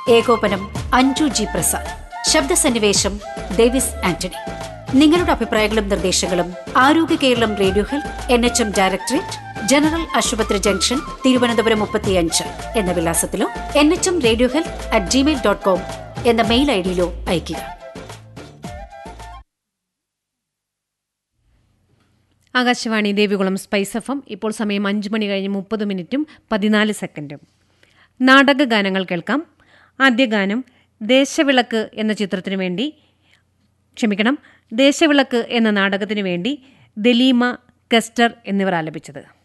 ഏകോപനം അഞ്ജു ജി പ്രസാദ് ശബ്ദസന്നിവേശം Davis Antony നിങ്ങളുടെ അഭിപ്രായങ്ങളും നിർദ്ദേശങ്ങളും Arogya Keralam radio health N H M directorate general ആശുപത്രി ജംഗ്ഷൻ തിരുവനന്തപുരം മുപ്പത്തിയഞ്ച് എന്ന വിലാസത്തിലോ N H M radio health at Gmail dot com എന്ന മെയിൽ ഐ ഡിയിലോ അയയ്ക്കുക Akashvani Devikulam spice F M ഇപ്പോൾ സമയം അഞ്ച് മണി കഴിഞ്ഞ് മുപ്പത് മിനിറ്റും പതിനാല് സെക്കൻഡും നാടക ഗാനങ്ങൾ കേൾക്കാം ആദ്യ ഗാനം ദേശവിളക്ക് എന്ന ചിത്രത്തിനു വേണ്ടി ക്ഷമിക്കണം ദേശവിളക്ക് എന്ന നാടകത്തിനു വേണ്ടി ദലീമ കെസ്റ്റർ എന്നിവർ ആലപിച്ചത്